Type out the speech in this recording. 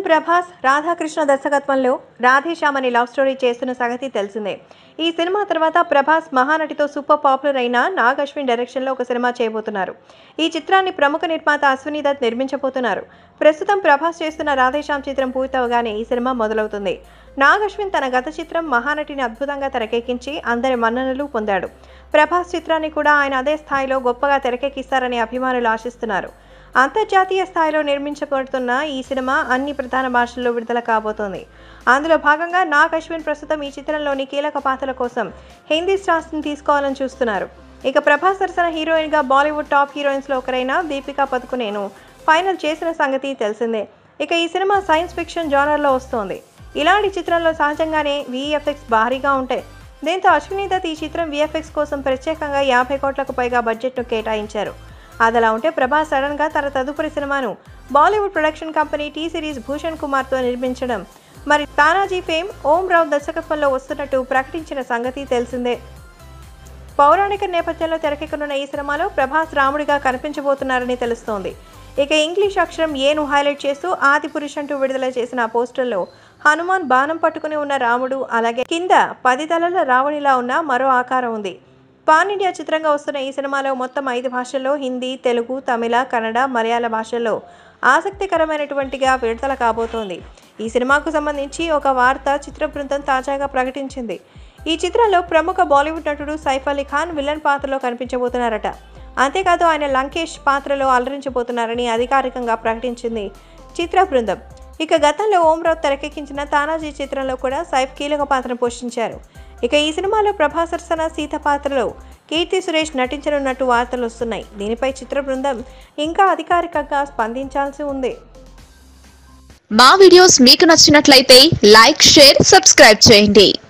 ప్రభాస్ రాధాకృష్ణ దర్శకత్వంలో రాధేశ్యామ్ అనే love story చేస్తున్న సంగతి తెలిసిందే ఈ సినిమా తర్వాత ప్రభాస్ మహానటితో సూపర్ పాపులర్ అయిన నాగ్ అశ్విన్ డైరెక్షన్లో ఒక సినిమా చేయబోతున్నారు ఈ చిత్రాన్ని ప్రముఖ నిర్మాత అశ్విని దత్ నిర్మించబోతున్నారు ప్రస్తుతం ప్రభాస్ చేస్తున్న రాధేశ్యామ్ చిత్రం పూర్తవగానే ఈ సినిమా మొదలవుతుంది నాగ్ అశ్విన్ తన గత చిత్రం మహానటిని అద్భుతంగా తెరకెక్కించి అందరి మన్ననలు పొందాడు ప్రభాస్ చిత్రాన్ని కూడా ఆయన అదే స్థాయిలో గొప్పగా తెరకెక్కిస్తారని అభిమానులు ఆశిస్తున్నారు అంతర్జాతీయ స్థాయిలో నిర్మించబడుతున్న ఈ సినిమా అన్ని ప్రధాన భాషల్లో విడుదల కాబోతోంది అందులో భాగంగా నాగ్ అశ్విన్ ప్రస్తుతం ఈ చిత్రంలోని కీలక పాత్రల కోసం హిందీ స్టార్స్ని తీసుకోవాలని చూస్తున్నారు ఇక ప్రభాస్ సరసన హీరోయిన్గా బాలీవుడ్ టాప్ హీరోయిన్స్లో ఒకరైన దీపికా పదుకునేను ఫైనల్ చేసిన సంగతి తెలిసిందే ఇక ఈ సినిమా సైన్స్ ఫిక్షన్ జానర్లో వస్తోంది ఇలాంటి చిత్రంలో సహజంగానే విఎఫ్ఎక్స్ భారీగా ఉంటాయి దీంతో అశ్విని దత్ ఈ చిత్రం విఎఫ్ఎక్స్ కోసం ప్రత్యేకంగా యాభై కోట్లకు పైగా బడ్జెట్ను కేటాయించారు అదలా ఉంటే ప్రభాస్ సడన్గా తన తదుపరి సినిమాను బాలీవుడ్ ప్రొడక్షన్ కంపెనీ టీ సిరీస్ భూషణ్ కుమార్తో నిర్మించడం మరి తానాజీ ఫేమ్ ఓం రావు దర్శకత్వంలో వస్తున్నట్టు ప్రకటించిన సంగతి తెలిసిందే పౌరాణిక నేపథ్యంలో తెరకెక్కనున్న ఈ సినిమాలో ప్రభాస్ రాముడిగా కనిపించబోతున్నారని తెలుస్తోంది ఇక ఇంగ్లీష్ అక్షరం ఏను హైలైట్ చేస్తూ ఆది పురుష్ అంటూ విడుదల చేసిన ఆ పోస్టర్లో హనుమాన్ బాణం పట్టుకుని ఉన్న రాముడు అలాగే కింద పది తలల రావణిలా ఉన్న మరో ఆకారం ఉంది పాన్ ఇండియా చిత్రంగా వస్తున్న ఈ సినిమాలో మొత్తం ఐదు భాషల్లో హిందీ తెలుగు తమిళ కన్నడ మలయాళ భాషల్లో ఆసక్తికరమైనటువంటిగా విడుదల కాబోతోంది ఈ సినిమాకు సంబంధించి ఒక వార్త చిత్ర బృందం తాజాగా ప్రకటించింది ఈ చిత్రంలో ప్రముఖ బాలీవుడ్ నటుడు సైఫ్ అలీ ఖాన్ విలన్ పాత్రలో కనిపించబోతున్నారట అంతేకాదు ఆయన లంకేష్ పాత్రలో అలరించబోతున్నారని అధికారికంగా ప్రకటించింది చిత్ర బృందం ఇక గతంలో ఓంరావు తెరకెక్కించిన తానాజీ చిత్రంలో కూడా సైఫ్ కీలక పాత్రను పోషించారు ఇక ఈ సినిమాలో ప్రభాస్ సరసన సీత పాత్రలో కీర్తి సురేష్ నటించనున్నట్టు వార్తలు వస్తున్నాయి దీనిపై చిత్ర బృందం ఇంకా అధికారికంగా స్పందించాల్సి ఉంది మా వీడియోస్ మీకు నచ్చినట్లయితే లైక్ షేర్ సబ్స్క్రైబ్ చేయండి